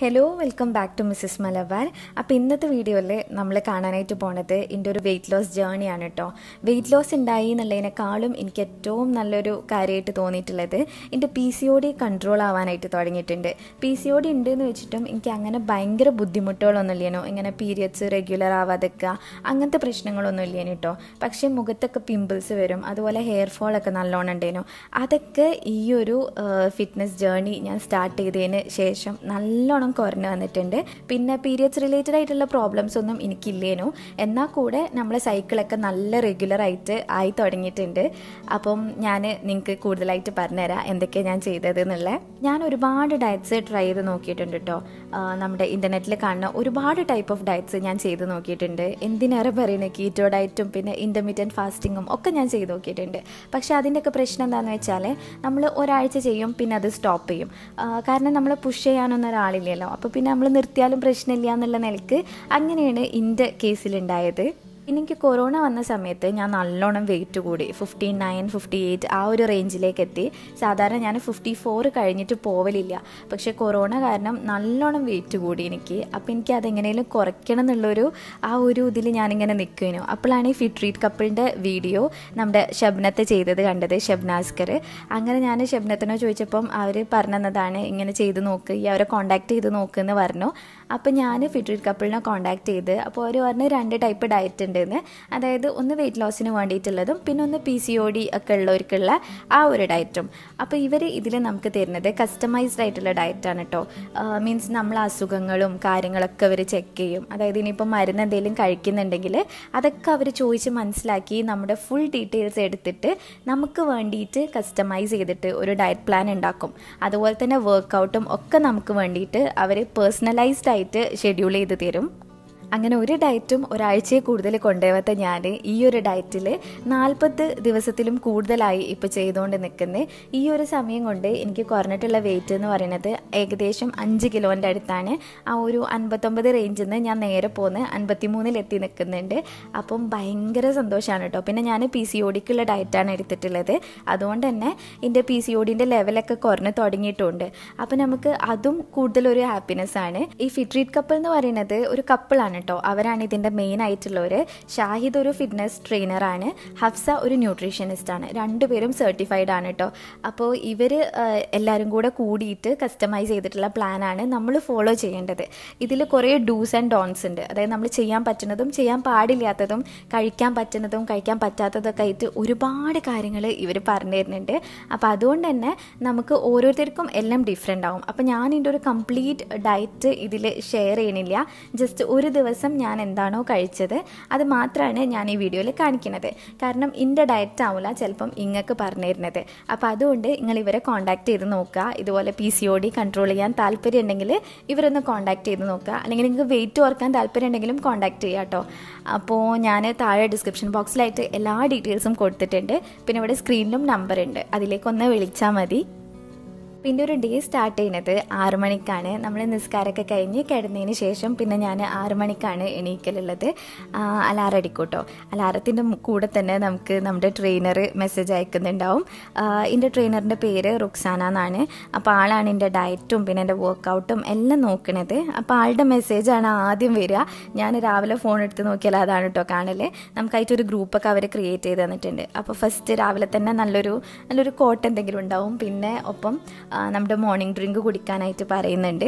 hello welcome back to Mrs Malabar അപ്പോൾ ഇന്നത്തെ വീഡിയോയിൽ നമ്മൾ കാണാനായിട്ട് പോണത് എൻ്റെ ഒരു വെയിറ്റ് ലോസ് ജേണിയാണ് കേട്ടോ വെയിറ്റ് ലോസ് ഉണ്ടായി എന്നുള്ളതിനേക്കാളും എനിക്ക് ഏറ്റവും നല്ലൊരു കാര്യമായിട്ട് തോന്നിയിട്ടുള്ളത് എൻ്റെ P C O D control ആവാനായിട്ട് തുടങ്ങിയിട്ടുണ്ട് പി സി ഒ ഡി ഉണ്ട് എന്ന് വെച്ചിട്ടും എനിക്ക് അങ്ങനെ ഭയങ്കര ബുദ്ധിമുട്ടുകളൊന്നും ഇല്ലേനോ ഇങ്ങനെ പീരിയഡ്സ് റെഗുലർ ആവാതെക്കുക അങ്ങനത്തെ പ്രശ്നങ്ങളൊന്നും ഇല്ലേനു കേട്ടോ പക്ഷേ മുഖത്തൊക്കെ പിമ്പിൾസ് വരും അതുപോലെ ഹെയർ ഫോൾ ഒക്കെ നല്ലോണം ഉണ്ടേനു അതൊക്കെ ഈ ഒരു ഫിറ്റ്നസ് ജേർണി ഞാൻ സ്റ്റാർട്ട് ചെയ്തതിന് ശേഷം നല്ലോണം കുറഞ്ഞു വന്നിട്ടുണ്ട് പിന്നെ പീരിയഡ്സ് റിലേറ്റഡ് ആയിട്ടുള്ള പ്രോബ്ലംസ് ഒന്നും എനിക്കില്ലേനു എന്നാൽ കൂടെ നമ്മളെ സൈക്കിളൊക്കെ നല്ല റെഗുലർ ആയിട്ട് ആയി തുടങ്ങിയിട്ടുണ്ട് അപ്പം ഞാൻ നിങ്ങൾക്ക് കൂടുതലായിട്ട് പറഞ്ഞുതരാം എന്തൊക്കെയാണ് ഞാൻ ചെയ്തത് എന്നുള്ളത് ഞാൻ ഒരുപാട് ഡയറ്റ്സ് ട്രൈ ചെയ്ത് നോക്കിയിട്ടുണ്ട് കേട്ടോ നമ്മുടെ ഇൻ്റർനെറ്റിൽ കാണുന്ന ഒരുപാട് ടൈപ്പ് ഓഫ് ഡയറ്റ്സ് ഞാൻ ചെയ്ത് നോക്കിയിട്ടുണ്ട് എന്തിനേറെ പറയുന്നത് കീറ്റോ ഡയറ്റും പിന്നെ ഇൻ്റർമീഡിയൻറ്റ് ഫാസ്റ്റിങ്ങും ഒക്കെ ഞാൻ ചെയ്ത് നോക്കിയിട്ടുണ്ട് പക്ഷേ അതിൻ്റെയൊക്കെ പ്രശ്നം എന്താണെന്ന് വെച്ചാൽ നമ്മൾ ഒരാഴ്ച ചെയ്യും പിന്നെ അത് സ്റ്റോപ്പ് ചെയ്യും കാരണം നമ്മൾ പുഷ് ചെയ്യാനൊന്നും ഒരാളില്ലല്ലോ അപ്പോൾ പിന്നെ നമ്മൾ നിർത്തിയാലും പ്രശ്നമില്ല എന്നുള്ള നിലയ്ക്ക് അങ്ങനെയാണ് എൻ്റെ കേസിലുണ്ടായത് എനിക്ക് കൊറോണ വന്ന സമയത്ത് ഞാൻ നല്ലോണം വെയിറ്റ് കൂടി ഫിഫ്റ്റി നയൻ ഫിഫ്റ്റി എയ്റ്റ് ആ ഒരു റേഞ്ചിലേക്ക് എത്തി സാധാരണ ഞാൻ ഫിഫ്റ്റി ഫോർ കഴിഞ്ഞിട്ട് പോവലില്ല പക്ഷേ കൊറോണ കാരണം നല്ലോണം വെയിറ്റ് കൂടി എനിക്ക് അപ്പോൾ എനിക്ക് അതെങ്ങനെയും കുറയ്ക്കണം എന്നുള്ളൊരു ആ ഒരു ഇതിൽ ഞാനിങ്ങനെ നിൽക്കുന്നു അപ്പോഴാണ് ഈ ഫിറ്റ് ട്രീറ്റ് കപ്പിളിൻ്റെ വീഡിയോ നമ്മുടെ ഷബ്നത്തെ ചെയ്തത് കണ്ടത് ഷബ്നാസ്കർ അങ്ങനെ ഞാൻ ഷബ്നത്തിനോട് ചോദിച്ചപ്പം അവർ പറഞ്ഞതാണ് ഇങ്ങനെ ചെയ്ത് നോക്ക് ഈ അവരെ കോൺടാക്ട് ചെയ്ത് നോക്കുമെന്ന് പറഞ്ഞു അപ്പോൾ ഞാൻ ഫിറ്റ് ട്രീറ്റ് കപ്പിളിനെ കോൺടാക്ട് ചെയ്ത് അപ്പോൾ അവർ പറഞ്ഞ് രണ്ട് ടൈപ്പ് ഡയറ്റ് ഉണ്ടെന്ന് അതായത് ഒന്ന് വെയിറ്റ് ലോസിന് വേണ്ടിയിട്ടുള്ളതും പിന്നെ ഒന്ന് പി സി ഒ ഡി ഒക്കെ ഉള്ളവർക്കുള്ള ആ ഒരു ഡയറ്റും അപ്പോൾ ഇവർ ഇതിൽ നമുക്ക് തരുന്നത് കസ്റ്റമൈസ്ഡ് ആയിട്ടുള്ള ഡയറ്റാണ് കേട്ടോ മീൻസ് നമ്മൾ അസുഖങ്ങളും കാര്യങ്ങളൊക്കെ അവർ ചെക്ക് ചെയ്യും അതായത് ഇനിയിപ്പോൾ മരുന്ന് എന്തെങ്കിലും കഴിക്കുന്നുണ്ടെങ്കിൽ അതൊക്കെ അവർ ചോദിച്ച് മനസ്സിലാക്കി നമ്മുടെ ഫുൾ ഡീറ്റെയിൽസ് എടുത്തിട്ട് നമുക്ക് വേണ്ടിയിട്ട് കസ്റ്റമൈസ് ചെയ്തിട്ട് ഒരു ഡയറ്റ് പ്ലാൻ ഉണ്ടാക്കും അതുപോലെ തന്നെ വർക്കൗട്ടും ഒക്കെ നമുക്ക് വേണ്ടിയിട്ട് അവർ പേഴ്സണലൈസ്ഡ് ആയിട്ട് ഷെഡ്യൂൾ ചെയ്ത് തരും അങ്ങനെ ഒരു ഡയറ്റും ഒരാഴ്ചയെ കൂടുതൽ കൊണ്ടുപോകാത്ത ഞാൻ ഈ ഒരു ഡയറ്റിൽ നാൽപ്പത് ദിവസത്തിലും കൂടുതലായി ഇപ്പോൾ ചെയ്തുകൊണ്ട് നിൽക്കുന്നത് ഈ ഒരു സമയം കൊണ്ട് എനിക്ക് കുറഞ്ഞിട്ടുള്ള വെയിറ്റ് എന്ന് പറയുന്നത് ഏകദേശം അഞ്ച് കിലോൻ്റെ അടുത്താണ് ആ ഒരു അൻപത്തൊമ്പത് റേഞ്ചിൽ നിന്ന് ഞാൻ നേരെ പോന്ന് അൻപത്തിമൂന്നിലെത്തി നിൽക്കുന്നുണ്ട് അപ്പം ഭയങ്കര സന്തോഷമാണ് കേട്ടോ പിന്നെ ഞാൻ പി സി ഒ ഡിക്കുള്ള ഡയറ്റാണ് എടുത്തിട്ടുള്ളത് അതുകൊണ്ട് തന്നെ എൻ്റെ പി സി ഒ ഡിൻ്റെ ലെവലൊക്കെ കുറഞ്ഞ് തുടങ്ങിയിട്ടുണ്ട് അപ്പം നമുക്ക് അതും കൂടുതലൊരു ഹാപ്പിനെസ് ആണ് ഈ ഫിട്രീറ്റ് കപ്പിൾ എന്ന് പറയുന്നത് ഒരു കപ്പിളാണ് കേട്ടോ അവരാണ് ഇതിൻ്റെ മെയിൻ ആയിട്ടുള്ളവർ ഷാഹിദ് ഒരു ഫിറ്റ്നസ് ട്രെയിനറാണ് ഹഫ്സ ഒരു ന്യൂട്രീഷനിസ്റ്റ് ആണ് രണ്ടുപേരും സർട്ടിഫൈഡ് ആണ് കേട്ടോ അപ്പോൾ ഇവർ എല്ലാവരും കൂടെ കൂടിയിട്ട് കസ്റ്റമൈസ് ചെയ്തിട്ടുള്ള പ്ലാനാണ് നമ്മൾ ഫോളോ ചെയ്യേണ്ടത് ഇതിൽ കുറേ ഡൂസ് ആൻഡ് ഡോൺസ് ഉണ്ട് അതായത് നമ്മൾ ചെയ്യാൻ പറ്റുന്നതും ചെയ്യാൻ പാടില്ലാത്തതും കഴിക്കാൻ പറ്റുന്നതും കഴിക്കാൻ പറ്റാത്തതൊക്കെ ആയിട്ട് ഒരുപാട് കാര്യങ്ങൾ ഇവർ പറഞ്ഞു തരുന്നുണ്ട് അപ്പോൾ അതുകൊണ്ട് തന്നെ നമുക്ക് ഓരോരുത്തർക്കും എല്ലാം ഡിഫറെൻ്റ് ആവും അപ്പോൾ ഞാൻ ഇതിൻ്റെ ഒരു കംപ്ലീറ്റ് ഡയറ്റ് ഇതിൽ ഷെയർ ചെയ്യണില്ല ജസ്റ്റ് ഒരു ദിവസം ദിവസം ഞാൻ എന്താണോ കഴിച്ചത് അത് മാത്രമാണ് ഞാൻ ഈ വീഡിയോയിൽ കാണിക്കുന്നത് കാരണം ഇൻ്റെ ഡയറ്റ് ആവില്ല ചിലപ്പം ഇങ്ങക്ക് പറഞ്ഞു തരുന്നത് അപ്പോൾ അതുകൊണ്ട് നിങ്ങൾ ഇവരെ കോൺടാക്ട് ചെയ്ത് നോക്കുക ഇതുപോലെ P C O D control ചെയ്യാൻ താല്പര്യം ഉണ്ടെങ്കിൽ ഇവരൊന്ന് കോൺടാക്ട് ചെയ്ത് നോക്കുക അല്ലെങ്കിൽ നിങ്ങൾക്ക് വെയിറ്റ് ഓർക്കാൻ താല്പര്യം ഉണ്ടെങ്കിലും കോൺടാക്ട് ചെയ്യുക കേട്ടോ അപ്പോൾ ഞാൻ താഴെ ഡിസ്ക്രിപ്ഷൻ ബോക്സിലായിട്ട് എല്ലാ ഡീറ്റെയിൽസും കൊടുത്തിട്ടുണ്ട് പിന്നെ ഇവിടെ സ്ക്രീനിലും നമ്പർ ഉണ്ട് അതിലേക്കൊന്ന് വിളിച്ചാൽ മതി പിന്നെ ഒരു ഡേ സ്റ്റാർട്ട് ചെയ്യുന്നത് ആറു മണിക്കാണ് നമ്മൾ നിസ്കാരമൊക്കെ കഴിഞ്ഞ് കിടന്നതിന് ശേഷം പിന്നെ ഞാൻ ആറു മണിക്കാണ് എണീക്കലുള്ളത് അലാറം അടിക്കൂട്ടോ അലാറത്തിൻ്റെ കൂടെ തന്നെ നമുക്ക് നമ്മുടെ ട്രെയിനർ മെസ്സേജ് അയക്കുന്നുണ്ടാവും എൻ്റെ ട്രെയിനറിൻ്റെ പേര് റുക്സാന എന്നാണ് അപ്പോൾ ആളാണ് എൻ്റെ ഡയറ്റും പിന്നെ എൻ്റെ വർക്കൗട്ടും എല്ലാം നോക്കണത് അപ്പോൾ ആളുടെ മെസ്സേജാണ് ആദ്യം വരിക ഞാൻ രാവിലെ ഫോൺ എടുത്ത് നോക്കിയാൽ അതാണ് കേട്ടോ കാണല് നമുക്കായിട്ടൊരു ഗ്രൂപ്പൊക്കെ അവർ ക്രിയേറ്റ് ചെയ്ത് തന്നിട്ടുണ്ട് അപ്പോൾ ഫസ്റ്റ് രാവിലെ തന്നെ നല്ലൊരു നല്ലൊരു കോട്ട് എന്തെങ്കിലും ഉണ്ടാവും പിന്നെ ഒപ്പം നമ്മുടെ മോർണിംഗ് ഡ്രിങ്ക് കുടിക്കാനായിട്ട് പറയുന്നുണ്ട്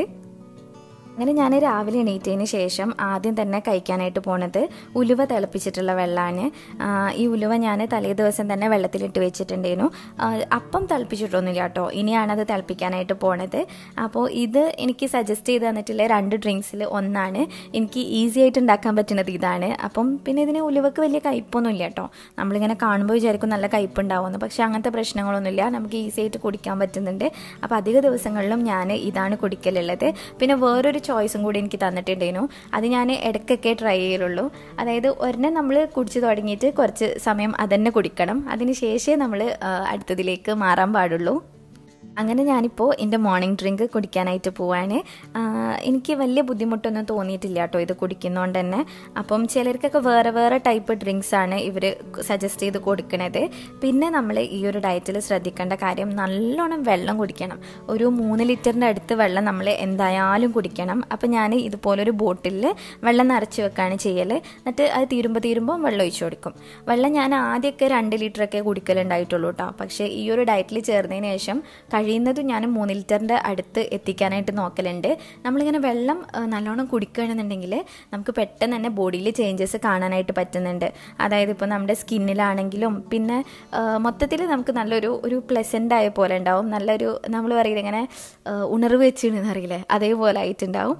അങ്ങനെ ഞാൻ രാവിലെ എണീറ്റതിന് ശേഷം ആദ്യം തന്നെ കഴിക്കാനായിട്ട് പോണത് ഉലുവ തിളപ്പിച്ചിട്ടുള്ള വെള്ളമാണ് ഈ ഉലുവ ഞാൻ തലേ ദിവസം തന്നെ വെള്ളത്തിലിട്ട് വെച്ചിട്ടുണ്ടായിരുന്നു അപ്പം തിളപ്പിച്ചിട്ടൊന്നുമില്ല കേട്ടോ ഇനിയാണത് തിളപ്പിക്കാനായിട്ട് പോണത് അപ്പോൾ ഇത് എനിക്ക് സജസ്റ്റ് ചെയ്ത് തന്നിട്ടുള്ള രണ്ട് ഡ്രിങ്ക്സിൽ ഒന്നാണ് എനിക്ക് ഈസി ആയിട്ട് ഉണ്ടാക്കാൻ പറ്റുന്നത് ഇതാണ് അപ്പം പിന്നെ ഇതിന് ഉലുവക്ക് വലിയ കയ്പൊന്നുമില്ല കേട്ടോ നമ്മളിങ്ങനെ കാണുമ്പോൾ വിചാരിക്കും നല്ല കയ്പുണ്ടാവുമെന്ന് പക്ഷേ അങ്ങനത്തെ പ്രശ്നങ്ങളൊന്നുമില്ല നമുക്ക് ഈസി ആയിട്ട് കുടിക്കാൻ പറ്റുന്നുണ്ട് അപ്പോൾ അധിക ദിവസങ്ങളിലും ഞാൻ ഇതാണ് കുടിക്കലുള്ളത് പിന്നെ വേറൊരു ചോയ്സും കൂടി എനിക്ക് തന്നിട്ടുണ്ടായിരുന്നു അത് ഞാൻ ഇടയ്ക്കൊക്കെ ട്രൈ ചെയ്യലുള്ളൂ അതായത് ഒരെണ്ണം നമ്മൾ കുടിച്ച് തുടങ്ങിയിട്ട് കുറച്ച് സമയം അതന്നെ കുടിക്കണം അതിന് ശേഷമേ നമ്മൾ അടുത്തതിലേക്ക് മാറാൻ പാടുള്ളൂ അങ്ങനെ ഞാനിപ്പോൾ എൻ്റെ മോർണിംഗ് ഡ്രിങ്ക് കുടിക്കാനായിട്ട് പോവാണ് എനിക്ക് വലിയ ബുദ്ധിമുട്ടൊന്നും തോന്നിയിട്ടില്ല കേട്ടോ ഇത് കുടിക്കുന്നതുകൊണ്ട് തന്നെ അപ്പം ചിലർക്കൊക്കെ വേറെ വേറെ ടൈപ്പ് ഡ്രിങ്ക്സ് ആണ് ഇവർ സജസ്റ്റ് ചെയ്ത് കൊടുക്കണത് പിന്നെ നമ്മൾ ഈ ഒരു ഡയറ്റിൽ ശ്രദ്ധിക്കേണ്ട കാര്യം നല്ലോണം വെള്ളം കുടിക്കണം ഒരു മൂന്ന് ലിറ്ററിൻ്റെ അടുത്ത് വെള്ളം നമ്മൾ എന്തായാലും കുടിക്കണം അപ്പം ഞാൻ ഇതുപോലൊരു ബോട്ടിലിൽ വെള്ളം നിറച്ച് വെക്കുകയാണ് ചെയ്യൽ എന്നിട്ട് അത് തീരുമ്പോൾ തീരുമ്പോൾ വെള്ളം ഒഴിച്ചു കൊടുക്കും വെള്ളം ഞാൻ ആദ്യമൊക്കെ രണ്ട് ലിറ്ററൊക്കെ കുടിക്കലുണ്ടായിട്ടുള്ളൂ കേട്ടോ പക്ഷേ ഈ ഒരു ഡയറ്റിൽ ചേർന്നതിന് ശേഷം കഴിയുന്നതും ഞാൻ മൂന്ന് ലിറ്ററിൻ്റെ അടുത്ത് എത്തിക്കാനായിട്ട് നോക്കലുണ്ട് നമ്മളിങ്ങനെ വെള്ളം നല്ലോണം കുടിക്കുകയാണെന്നുണ്ടെങ്കിൽ നമുക്ക് പെട്ടെന്ന് തന്നെ ബോഡിയിൽ ചേഞ്ചസ് കാണാനായിട്ട് പറ്റുന്നുണ്ട് അതായത് ഇപ്പോൾ നമ്മുടെ സ്കിന്നിലാണെങ്കിലും പിന്നെ മൊത്തത്തിൽ നമുക്ക് നല്ലൊരു ഒരു പ്ലസൻ്റ് ആയ പോലെ ഉണ്ടാവും നല്ലൊരു നമ്മൾ പറയുന്നത് ഇങ്ങനെ ഉണർവ് വെച്ചിരുന്ന് അറിയില്ലേ അതേപോലെ ആയിട്ടുണ്ടാവും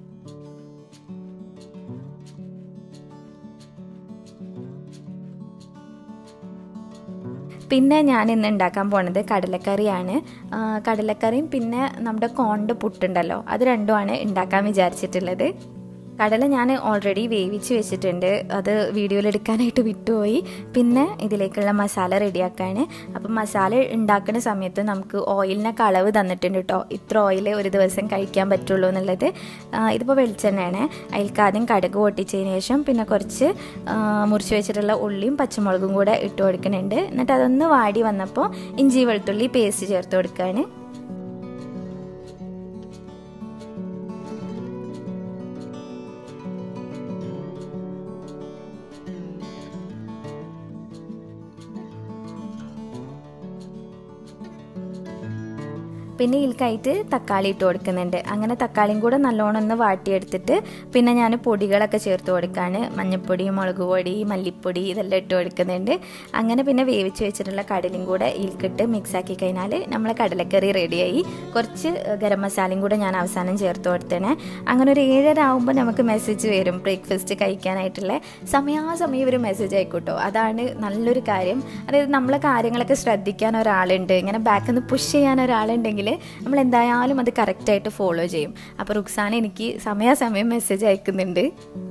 പിന്നെ ഞാൻ ഇന്ന് ഉണ്ടാക്കാൻ പോണത് കടലക്കറിയാണ് കടലക്കറിയും പിന്നെ നമ്മുടെ കോണ്ട് പുട്ടുണ്ടല്ലോ അത് രണ്ടുമാണ് ഉണ്ടാക്കാൻ വിചാരിച്ചിട്ടുള്ളത് കടല ഞാൻ ഓൾറെഡി വേവിച്ച് വെച്ചിട്ടുണ്ട് അത് വീഡിയോയിൽ എടുക്കാനായിട്ട് വിട്ടുപോയി പിന്നെ ഇതിലേക്കുള്ള മസാല റെഡിയാക്കാണ് അപ്പം മസാല ഉണ്ടാക്കുന്ന സമയത്ത് നമുക്ക് ഓയിലിനൊക്കെ അളവ് തന്നിട്ടുണ്ട് കേട്ടോ ഇത്ര ഓയിൽ ഒരു ദിവസം കഴിക്കാൻ പറ്റുള്ളൂ എന്നുള്ളത് ഇതിപ്പോൾ വെളിച്ചെണ്ണയാണ് അതിൽക്ക് ആദ്യം കടുക് പൊട്ടിച്ചതിന് ശേഷം പിന്നെ കുറച്ച് മുറിച്ച് വെച്ചിട്ടുള്ള ഉള്ളിയും പച്ചമുളകും കൂടെ ഇട്ട് കൊടുക്കുന്നുണ്ട് എന്നിട്ട് അതൊന്ന് വാടി വന്നപ്പോൾ ഇഞ്ചി വെളുത്തുള്ളി പേസ്റ്റ് ചേർത്ത് കൊടുക്കുകയാണ് പിന്നെ ഇതിൽക്കായിട്ട് തക്കാളി ഇട്ട് കൊടുക്കുന്നുണ്ട് അങ്ങനെ തക്കാളിയും കൂടെ നല്ലോണം ഒന്ന് വാട്ടിയെടുത്തിട്ട് പിന്നെ ഞാൻ പൊടികളൊക്കെ ചേർത്ത് കൊടുക്കുകയാണ് മഞ്ഞൾപ്പൊടി മുളക് പൊടി മല്ലിപ്പൊടി ഇതെല്ലാം ഇട്ട് കൊടുക്കുന്നുണ്ട് അങ്ങനെ പിന്നെ വേവിച്ച് വെച്ചിട്ടുള്ള കടലും കൂടെ ഇതിൽക്കിട്ട് മിക്സ് ആക്കി കഴിഞ്ഞാൽ നമ്മളെ കടലക്കറി റെഡിയായി കുറച്ച് ഗരം മസാലയും കൂടെ ഞാൻ അവസാനം ചേർത്ത് കൊടുത്തേനെ അങ്ങനെ ഒരു ഏഴര ആകുമ്പോൾ നമുക്ക് മെസ്സേജ് വരും ബ്രേക്ക്ഫാസ്റ്റ് കഴിക്കാനായിട്ടുള്ള സമയാസമയം ഒരു മെസ്സേജ് ആയിക്കോട്ടോ അതാണ് നല്ലൊരു കാര്യം അതായത് നമ്മളെ കാര്യങ്ങളൊക്കെ ശ്രദ്ധിക്കാൻ ഒരാളുണ്ട് ഇങ്ങനെ ബാക്കിൽ നിന്ന് പുഷ് ചെയ്യാൻ ഒരാളുണ്ടെങ്കിൽ നമ്മൾ എന്തായാലും അത് കറക്റ്റായിട്ട് ഫോളോ ചെയ്യും അപ്പോൾ റുക്സാന എനിക്ക് സമയാസമയം മെസ്സേജ് അയക്കുന്നുണ്ട്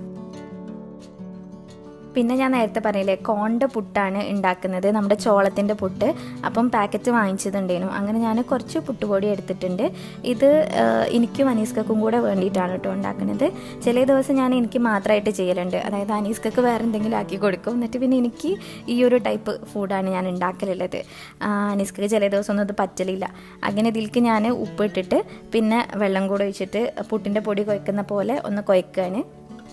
പിന്നെ ഞാൻ നേരത്തെ പറഞ്ഞില്ലേ കോണ്ട പുട്ടാണ് ഉണ്ടാക്കുന്നത് നമ്മുടെ ചോളത്തിൻ്റെ പുട്ട് അപ്പം പാക്കറ്റ് വാങ്ങിച്ചതുണ്ടായിരുന്നു അങ്ങനെ ഞാൻ കുറച്ച് പുട്ടുപൊടി എടുത്തിട്ടുണ്ട് ഇത് എനിക്കും അനീസ്കക്കും കൂടെ വേണ്ടിയിട്ടാണ് കേട്ടോ ഉണ്ടാക്കുന്നത് ചില ദിവസം ഞാൻ എനിക്ക് മാത്രമായിട്ട് ചെയ്യലുണ്ട് അതായത് അനീസ്കക്ക് വേറെ എന്തെങ്കിലും ആക്കി കൊടുക്കും എന്നിട്ട് പിന്നെ എനിക്ക് ഈ ഒരു ടൈപ്പ് ഫുഡാണ് ഞാൻ ഉണ്ടാക്കലുള്ളത് അനീസ്കക്ക് ചില ദിവസം ഒന്നും ഇത് പറ്റലില്ല അങ്ങനെ ഇതിലേക്ക് ഞാൻ ഉപ്പിട്ടിട്ട് പിന്നെ വെള്ളം കൂടെ ഒഴിച്ചിട്ട് പുട്ടിൻ്റെ പൊടി കുഴക്കുന്ന പോലെ ഒന്ന് കുഴക്കുകയാണ്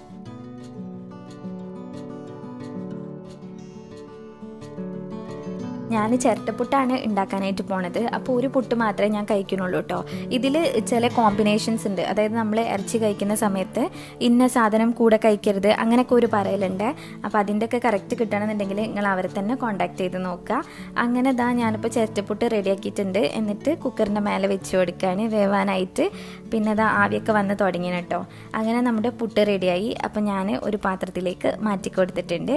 ഞാൻ ചിരട്ടപ്പുട്ടാണ് ഉണ്ടാക്കാനായിട്ട് പോണത് അപ്പോൾ ഒരു പുട്ട് മാത്രമേ ഞാൻ കഴിക്കുന്നുള്ളൂ കേട്ടോ ഇതിൽ ചില കോമ്പിനേഷൻസ് ഉണ്ട് അതായത് നമ്മൾ ഇറച്ചി കഴിക്കുന്ന സമയത്ത് ഇന്ന സാധനം കൂടെ കഴിക്കരുത് അങ്ങനെയൊക്കെ ഒരു പറയലുണ്ട് അപ്പോൾ അതിൻ്റെയൊക്കെ കറക്റ്റ് കിട്ടണമെന്നുണ്ടെങ്കിൽ നിങ്ങൾ അവരെ തന്നെ കോൺടാക്ട് ചെയ്ത് നോക്കുക അങ്ങനെ ഇതാ ഞാനിപ്പോൾ ചിരട്ടപ്പുട്ട് റെഡിയാക്കിയിട്ടുണ്ട് എന്നിട്ട് കുക്കറിൻ്റെ മേലെ വെച്ച് കൊടുക്കുകയാണ് വേവാനായിട്ട് പിന്നെ ഇതാ ആവിയൊക്കെ വന്ന് തുടങ്ങിയാണ് കേട്ടോ അങ്ങനെ നമ്മുടെ പുട്ട് റെഡിയായി അപ്പോൾ ഞാൻ ഒരു പാത്രത്തിലേക്ക് മാറ്റി കൊടുത്തിട്ടുണ്ട്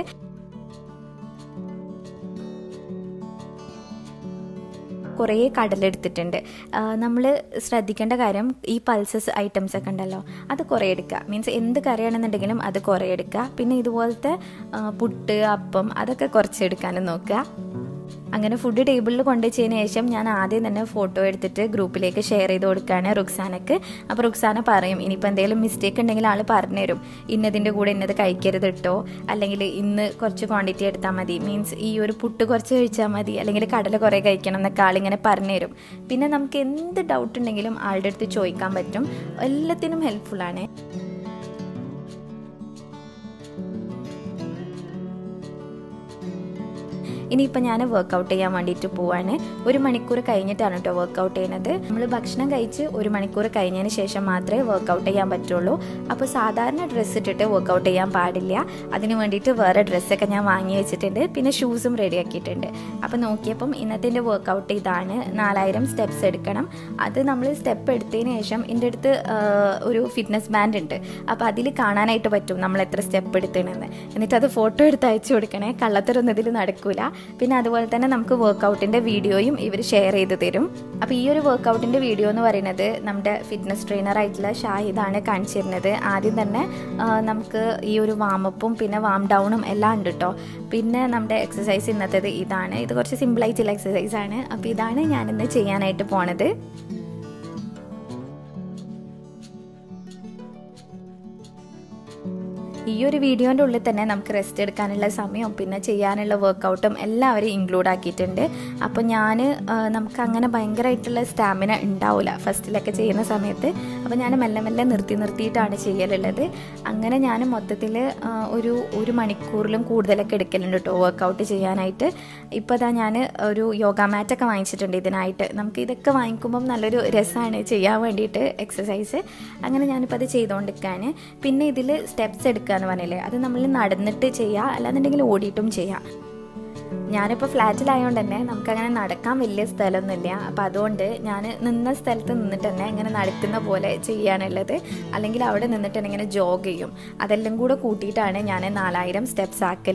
കുറേ കടലെടുത്തിട്ടുണ്ട് നമ്മൾ ശ്രദ്ധിക്കേണ്ട കാര്യം ഈ പൾസസ് ഐറ്റംസ് ഒക്കെ ഉണ്ടല്ലോ അത് കുറേ എടുക്കുക മീൻസ് എന്ത് കറിയാണെന്നുണ്ടെങ്കിലും അത് കുറേ എടുക്കുക പിന്നെ ഇതുപോലത്തെ പുട്ട് അപ്പം അതൊക്കെ കുറച്ച് എടുക്കാനും നോക്കുക അങ്ങനെ ഫുഡ് ടേബിളിൽ കൊണ്ടുവച്ചതിന് ശേഷം ഞാൻ ആദ്യം തന്നെ ഫോട്ടോ എടുത്തിട്ട് ഗ്രൂപ്പിലേക്ക് ഷെയർ ചെയ്ത് കൊടുക്കുകയാണ് റുക്സാനക്ക് അപ്പോൾ റുക്സാന പറയും ഇനിയിപ്പോൾ എന്തെങ്കിലും മിസ്റ്റേക്ക് ഉണ്ടെങ്കിൽ ആൾ പറഞ്ഞുതരും ഇന്നതിൻ്റെ കൂടെ ഇന്നത് കഴിക്കരുത് കേട്ടോ അല്ലെങ്കിൽ ഇന്ന് കുറച്ച് ക്വാണ്ടിറ്റി എടുത്താൽ മതി മീൻസ് ഈ ഒരു പുട്ട് കുറച്ച് കഴിച്ചാൽ മതി അല്ലെങ്കിൽ കടല കുറേ കഴിക്കണം എന്നൊക്കെ ആളിങ്ങനെ പറഞ്ഞുതരും പിന്നെ നമുക്ക് എന്ത് ഡൗട്ട് ഉണ്ടെങ്കിലും ആളുടെ അടുത്ത് ചോദിക്കാൻ പറ്റും എല്ലാത്തിനും ഹെൽപ്ഫുള്ളാണ് ഇനിയിപ്പോൾ ഞാൻ വർക്കൗട്ട് ചെയ്യാൻ വേണ്ടിയിട്ട് പോവാണ് ഒരു മണിക്കൂർ കഴിഞ്ഞിട്ടാണ് കേട്ടോ വർക്കൗട്ട് ചെയ്യുന്നത് നമ്മൾ ഭക്ഷണം കഴിച്ച് ഒരു മണിക്കൂർ കഴിഞ്ഞതിന് ശേഷം മാത്രമേ വർക്കൗട്ട് ചെയ്യാൻ പറ്റുള്ളൂ അപ്പോൾ സാധാരണ ഡ്രസ്സ് ഇട്ടിട്ട് വർക്കൗട്ട് ചെയ്യാൻ പാടില്ല അതിന് വേണ്ടിയിട്ട് വേറെ ഡ്രസ്സൊക്കെ ഞാൻ വാങ്ങി വെച്ചിട്ടുണ്ട് പിന്നെ ഷൂസും റെഡിയാക്കിയിട്ടുണ്ട് അപ്പോൾ നോക്കിയപ്പം ഇന്നത്തെ വർക്കൗട്ട് ഇതാണ് നാലായിരം സ്റ്റെപ്സ് എടുക്കണം അത് നമ്മൾ സ്റ്റെപ്പ് എടുത്തതിന് ശേഷം എൻ്റെ അടുത്ത് ഒരു ഫിറ്റ്നസ് ബാൻഡ് ഉണ്ട് അപ്പോൾ അതിൽ കാണാനായിട്ട് പറ്റും നമ്മൾ എത്ര സ്റ്റെപ്പ് എടുത്തണെന്ന് എന്നിട്ട് അത് ഫോട്ടോ എടുത്ത് അയച്ചു കൊടുക്കണേ കള്ളത്തരൊന്നും ഇതിൽ നടക്കൂല പിന്നെ അതുപോലെ തന്നെ നമുക്ക് വർക്കൗട്ടിൻ്റെ വീഡിയോയും ഇവർ ഷെയർ ചെയ്ത് തരും അപ്പോൾ ഈ ഒരു വർക്കൗട്ടിൻ്റെ വീഡിയോ എന്ന് പറയുന്നത് നമ്മുടെ ഫിറ്റ്നസ് ട്രെയിനർ ആയിട്ടുള്ള ഷാഹിദാണ് കാണിച്ചു തരുന്നത് ആദ്യം തന്നെ ആ, നമുക്ക് ഈ ഒരു വാമപ്പും പിന്നെ വാം ഡൗണും എല്ലാം ഉണ്ട് കേട്ടോ പിന്നെ നമ്മുടെ എക്സസൈസ് ഇന്നത്തേത് ഇതാണ് ഇത് കുറച്ച് സിമ്പിളായിട്ടുള്ള എക്സസൈസ് ആണ് അപ്പോൾ ഇതാണ് ഞാനിന്ന് ചെയ്യാനായിട്ട് പോണത് ഈ ഒരു വീഡിയോൻ്റെ ഉള്ളിൽ തന്നെ നമുക്ക് റെസ്റ്റ് എടുക്കാനുള്ള സമയവും പിന്നെ ചെയ്യാനുള്ള വർക്കൗട്ടും എല്ലാവരും ഇൻക്ലൂഡ് ആക്കിയിട്ടുണ്ട് അപ്പോൾ ഞാൻ നമുക്ക് അങ്ങനെ ഭയങ്കരമായിട്ടുള്ള സ്റ്റാമിന ഉണ്ടാവില്ല ഫസ്റ്റിലൊക്കെ ചെയ്യുന്ന സമയത്ത് അപ്പോൾ ഞാൻ മെല്ലെ മെല്ലെ നിർത്തി നിർത്തിയിട്ടാണ് ചെയ്യലുള്ളത് അങ്ങനെ ഞാൻ മൊത്തത്തിൽ ഒരു ഒരു മണിക്കൂറിലും കൂടുതലൊക്കെ എടുക്കലുണ്ട് കേട്ടോ വർക്കൗട്ട് ചെയ്യാനായിട്ട് ഇപ്പോൾ അതാ ഞാൻ ഒരു യോഗ മാറ്റൊക്കെ വാങ്ങിച്ചിട്ടുണ്ട് ഇതിനായിട്ട് നമുക്ക് ഇതൊക്കെ വാങ്ങിക്കുമ്പം നല്ലൊരു രസമാണ് ചെയ്യാൻ വേണ്ടിയിട്ട് എക്സസൈസ് അങ്ങനെ ഞാനിപ്പോൾ അത് ചെയ്തുകൊണ്ടിരിക്കുകയാണ് പിന്നെ ഇതിൽ സ്റ്റെപ്സ് എടുക്കുക എന്ന് പറഞ്ഞില്ലേ അത് നമ്മൾ നടന്നിട്ട് ചെയ്യുക അല്ലാന്നുണ്ടെങ്കിൽ ഓടിയിട്ടും ചെയ്യാം ഞാനിപ്പോൾ ഫ്ലാറ്റിലായതുകൊണ്ട് തന്നെ നമുക്കങ്ങനെ നടക്കാൻ വലിയ സ്ഥലമൊന്നുമില്ല അപ്പോൾ അതുകൊണ്ട് ഞാൻ നിന്ന സ്ഥലത്ത് നിന്നിട്ട് തന്നെ ഇങ്ങനെ നടക്കുന്ന പോലെ ചെയ്യാനുള്ളത് അല്ലെങ്കിൽ അവിടെ നിന്നിട്ട് തന്നെ ഇങ്ങനെ ജോഗ് ചെയ്യും അതെല്ലാം കൂടെ കൂട്ടിയിട്ടാണ് ഞാൻ നാലായിരം സ്റ്റെപ്സ് ആക്കൽ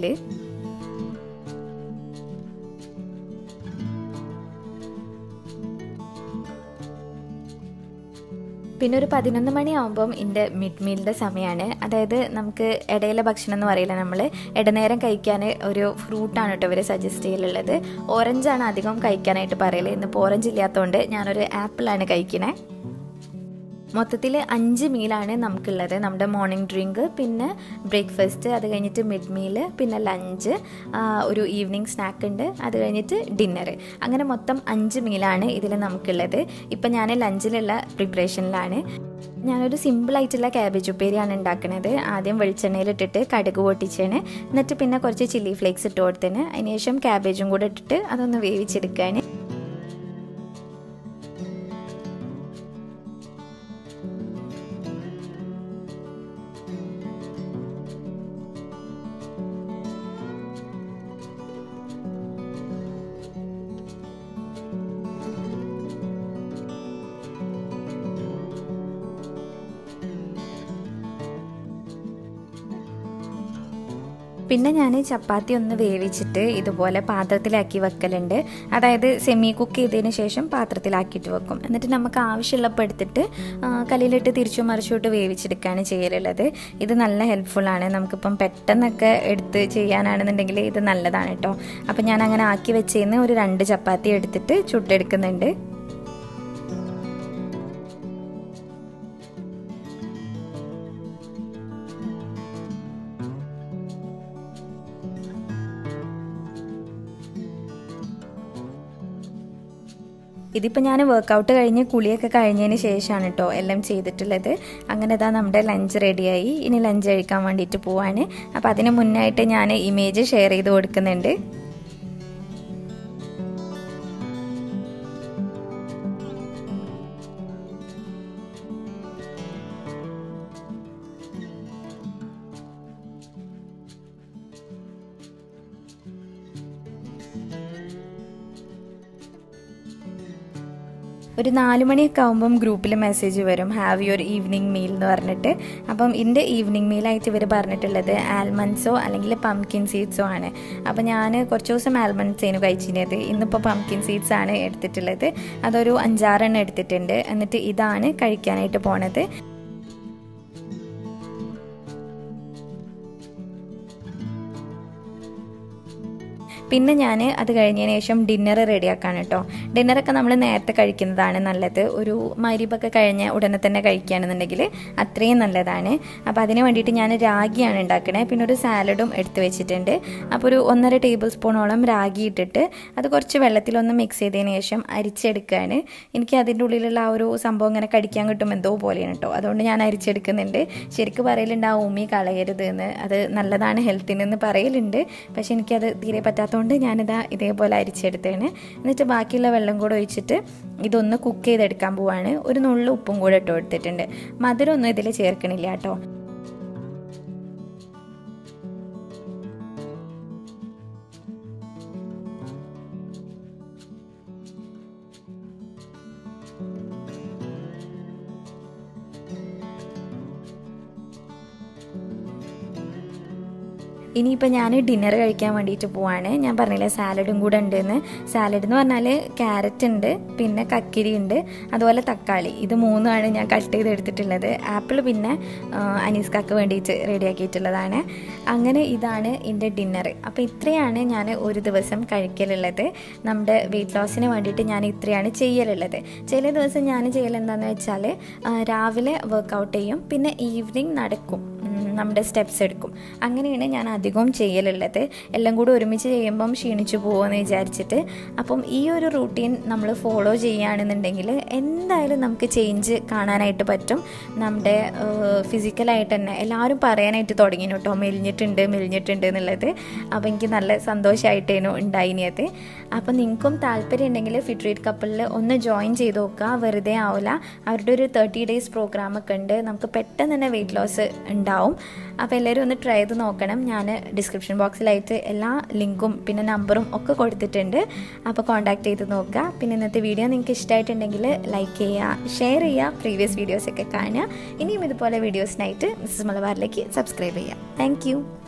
പിന്നെ ഒരു പതിനൊന്ന് മണിയാകുമ്പം എൻ്റെ മിഡ് മീലിൻ്റെ സമയമാണ് അതായത് നമുക്ക് ഇടയിലെ ഭക്ഷണം എന്ന് പറയില്ല നമ്മൾ ഇടനേരം കഴിക്കാൻ ഒരു ഫ്രൂട്ടാണ് കേട്ടോ ഇവർ സജസ്റ്റ് ചെയ്യലുള്ളത് ഓറഞ്ചാണ് അധികം കഴിക്കാനായിട്ട് പറയല് ഇന്നിപ്പോൾ ഓറഞ്ച് ഇല്ലാത്തതുകൊണ്ട് ഞാനൊരു ആപ്പിളാണ് കഴിക്കണേ മൊത്തത്തിൽ അഞ്ച് മീലാണ് നമുക്കുള്ളത് നമ്മുടെ മോർണിംഗ് ഡ്രിങ്ക് പിന്നെ ബ്രേക്ക്ഫാസ്റ്റ് അത് കഴിഞ്ഞിട്ട് മിഡ് മീൽ പിന്നെ ലഞ്ച് ഒരു ഈവനിങ് സ്നാക്ക് ഉണ്ട് അത് കഴിഞ്ഞിട്ട് ഡിന്നർ അങ്ങനെ മൊത്തം അഞ്ച് മീലാണ് ഇതിൽ നമുക്കുള്ളത് ഇപ്പം ഞാൻ ലഞ്ചിലുള്ള പ്രിപ്പറേഷനിലാണ് ഞാനൊരു സിമ്പിളായിട്ടുള്ള ക്യാബേജ് ഉപ്പേരിയാണ് ഉണ്ടാക്കുന്നത് ആദ്യം വെളിച്ചെണ്ണയിലിട്ടിട്ട് കടുക് പൊട്ടിച്ചാണ് എന്നിട്ട് പിന്നെ കുറച്ച് ചില്ലി ഫ്ലേക്സ് ഇട്ട് കൊടുത്തിന് അതിനുശേഷം ക്യാബേജും കൂടെ ഇട്ടിട്ട് അതൊന്ന് വേവിച്ചെടുക്കുകയാണ് പിന്നെ ഞാൻ ചപ്പാത്തി ഒന്ന് വേവിച്ചിട്ട് ഇതുപോലെ പാത്രത്തിലാക്കി വെക്കലുണ്ട് അതായത് സെമി കുക്ക് ചെയ്തതിന് ശേഷം പാത്രത്തിലാക്കിയിട്ട് വെക്കും എന്നിട്ട് നമുക്ക് ആവശ്യമുള്ളപ്പോൾ എടുത്തിട്ട് കല്ലിലിട്ട് തിരിച്ചു മറിച്ചിട്ട് വേവിച്ചെടുക്കുകയാണ് ചെയ്യലുള്ളത് ഇത് നല്ല ഹെൽപ്ഫുള്ളാണ് നമുക്കിപ്പം പെട്ടെന്നൊക്കെ എടുത്ത് ചെയ്യാനാണെന്നുണ്ടെങ്കിൽ ഇത് നല്ലതാണ് കേട്ടോ അപ്പം ഞാൻ അങ്ങനെ ആക്കി വെച്ചതിന് ഒരു രണ്ട് ചപ്പാത്തി എടുത്തിട്ട് ചുട്ടെടുക്കുന്നുണ്ട് ഇതിപ്പോൾ ഞാൻ വർക്കൗട്ട് കഴിഞ്ഞ് കുളിയൊക്കെ കഴിഞ്ഞതിന് ശേഷമാണ് കേട്ടോ എല്ലാം ചെയ്തിട്ടുള്ളത് അങ്ങനെ ഇതാ നമ്മുടെ ലഞ്ച് റെഡിയായി ഇനി ലഞ്ച് കഴിക്കാൻ വേണ്ടിയിട്ട് പോവാണ് അപ്പോൾ അതിന് മുന്നായിട്ട് ഞാൻ ഇമേജ് ഷെയർ ചെയ്ത് കൊടുക്കുന്നുണ്ട് ഒരു നാല് മണിയൊക്കെ ആകുമ്പം ഗ്രൂപ്പിൽ മെസ്സേജ് വരും ഹാവ് യുവർ ഈവനിങ് മീൽ എന്ന് പറഞ്ഞിട്ട് അപ്പം എൻ്റെ ഈവനിങ് മീലായിട്ട് ഇവർ പറഞ്ഞിട്ടുള്ളത് ആൽമണ്ട്സോ അല്ലെങ്കിൽ പംകിൻ സീഡ്സോ ആണ് അപ്പം ഞാൻ കുറച്ച് ദിവസം ആൽമണ്ട്സേനു കഴിച്ചിരുന്നത് ഇന്നിപ്പോൾ പംകിൻ സീഡ്സ് ആണ് എടുത്തിട്ടുള്ളത് അതൊരു അഞ്ചാറെണ്ണം എടുത്തിട്ടുണ്ട് എന്നിട്ട് ഇതാണ് കഴിക്കാനായിട്ട് പോണത് പിന്നെ ഞാൻ അത് കഴിഞ്ഞതിന് ശേഷം ഡിന്നർ റെഡിയാക്കാണ് കേട്ടോ ഡിന്നറൊക്കെ നമ്മൾ നേരത്തെ കഴിക്കുന്നതാണ് നല്ലത് ഒരു മരിബൊക്കെ കഴിഞ്ഞ ഉടനെ തന്നെ കഴിക്കുകയാണെന്നുണ്ടെങ്കിൽ അത്രയും നല്ലതാണ് അപ്പോൾ അതിന് വേണ്ടിയിട്ട് ഞാൻ രാഗിയാണ് ഉണ്ടാക്കണേ പിന്നെ ഒരു സാലഡും എടുത്ത് വെച്ചിട്ടുണ്ട് അപ്പോൾ ഒരു ഒന്നര ടേബിൾ സ്പൂണോളം രാഗി ഇട്ടിട്ട് അത് കുറച്ച് വെള്ളത്തിലൊന്ന് മിക്സ് ചെയ്തതിന് ശേഷം അരിച്ചെടുക്കുകയാണ് എനിക്ക് അതിൻ്റെ ഉള്ളിലുള്ള ആ ഒരു സംഭവം ഇങ്ങനെ കടിക്കാൻ കിട്ടും എന്തോ പോലെയാണ് കേട്ടോ അതുകൊണ്ട് ഞാൻ അരിച്ചെടുക്കുന്നുണ്ട് ശരിക്കും പറയലുണ്ട് ആ ഉമ്മി കളയരുത് എന്ന് അത് നല്ലതാണ് ഹെൽത്തിനെന്ന് പറയലുണ്ട് പക്ഷെ എനിക്കത് തീരെ പറ്റാത്തതുകൊണ്ട് ഞാനിതാ ഇതേപോലെ അരിച്ചെടുത്തേണ് എന്നിട്ട് ബാക്കിയുള്ള വെള്ളം കൂടെ ഒഴിച്ചിട്ട് ഇതൊന്ന് കുക്ക് ചെയ്തെടുക്കാൻ പോവാണ് ഒരു നുള്ളു ഉപ്പും കൂടെ ഇട്ട് കൊടുത്തിട്ടുണ്ട് മധുരമൊന്നും ഇതിൽ ചേർക്കണില്ല കേട്ടോ ഇനിയിപ്പോൾ ഞാൻ ഡിന്നർ കഴിക്കാൻ വേണ്ടിയിട്ട് പോവാണ് ഞാൻ പറഞ്ഞില്ലേ സാലഡും കൂടെ ഉണ്ടെന്ന് സാലഡ് എന്ന് പറഞ്ഞാൽ ക്യാരറ്റ് ഉണ്ട് പിന്നെ കക്കിരി ഉണ്ട് അതുപോലെ തക്കാളി ഇത് മൂന്നുമാണ് ഞാൻ കട്ട് ചെയ്ത് എടുത്തിട്ടുള്ളത് ആപ്പിൾ പിന്നെ ആ, അനീസ്കാക്ക് വേണ്ടിയിട്ട് റെഡിയാക്കിയിട്ടുള്ളതാണ് അങ്ങനെ ഇതാണ് എൻ്റെ ഡിന്നർ അപ്പോൾ ഇത്രയാണ് ഞാൻ ഒരു ദിവസം കഴിക്കലുള്ളത് നമ്മുടെ വെയിറ്റ് ലോസിന് വേണ്ടിയിട്ട് ഞാൻ ഇത്രയാണ് ചെയ്യലുള്ളത് ചില ദിവസം ഞാൻ ചെയ്യൽ എന്താണെന്ന് വെച്ചാൽ ആ, രാവിലെ വർക്കൗട്ട് ചെയ്യും പിന്നെ ഈവനിങ് നടക്കും ഉം, നമ്മുടെ സ്റ്റെപ്സ് എടുക്കും അങ്ങനെയാണ് ഞാൻ അധികവും ചെയ്യലുള്ളത് എല്ലാം കൂടി ഒരുമിച്ച് ചെയ്യുമ്പം ക്ഷീണിച്ചു പോകുമെന്ന് വിചാരിച്ചിട്ട് അപ്പം ഈ ഒരു റൂട്ടീൻ നമ്മൾ ഫോളോ ചെയ്യുകയാണെന്നുണ്ടെങ്കിൽ എന്തായാലും നമുക്ക് ചേഞ്ച് കാണാനായിട്ട് പറ്റും നമ്മുടെ ഫിസിക്കലായിട്ട് തന്നെ എല്ലാവരും പറയാനായിട്ട് തുടങ്ങി കേട്ടോ മെലിഞ്ഞിട്ടുണ്ട് മെലിഞ്ഞിട്ടുണ്ട് എന്നുള്ളത് അപ്പോൾ എനിക്ക് നല്ല സന്തോഷമായിട്ടേനു ഉണ്ടായിനിയത് അപ്പോൾ നിങ്ങൾക്കും താല്പര്യം ഉണ്ടെങ്കിൽ ഫിട്രീറ്റ് കപ്പിളിൽ ഒന്ന് ജോയിൻ ചെയ്ത് നോക്കുക വെറുതെ ആവില്ല അവരുടെ ഒരു തേർട്ടി ഡേയ്സ് പ്രോഗ്രാം ഒക്കെ ഉണ്ട് നമുക്ക് പെട്ടെന്ന് തന്നെ വെയിറ്റ് ലോസ് ഉണ്ടാവും അപ്പോൾ എല്ലാവരും ഒന്ന് ട്രൈ ചെയ്ത് നോക്കണം ഞാൻ ഡിസ്ക്രിപ്ഷൻ ബോക്സിലായിട്ട് എല്ലാ ലിങ്കും പിന്നെ നമ്പറും ഒക്കെ കൊടുത്തിട്ടുണ്ട് അപ്പോൾ കോൺടാക്ട് ചെയ്ത് നോക്കുക പിന്നെ ഇന്നത്തെ വീഡിയോ നിങ്ങൾക്ക് ഇഷ്ടമായിട്ടുണ്ടെങ്കിൽ ലൈക്ക് ചെയ്യുക ഷെയർ ചെയ്യുക പ്രീവിയസ് വീഡിയോസൊക്കെ കാണുക ഇനിയും ഇതുപോലെ വീഡിയോസിനായിട്ട് മിസ്സസ് മലബാറിലേക്ക് സബ്സ്ക്രൈബ് ചെയ്യുക താങ്ക്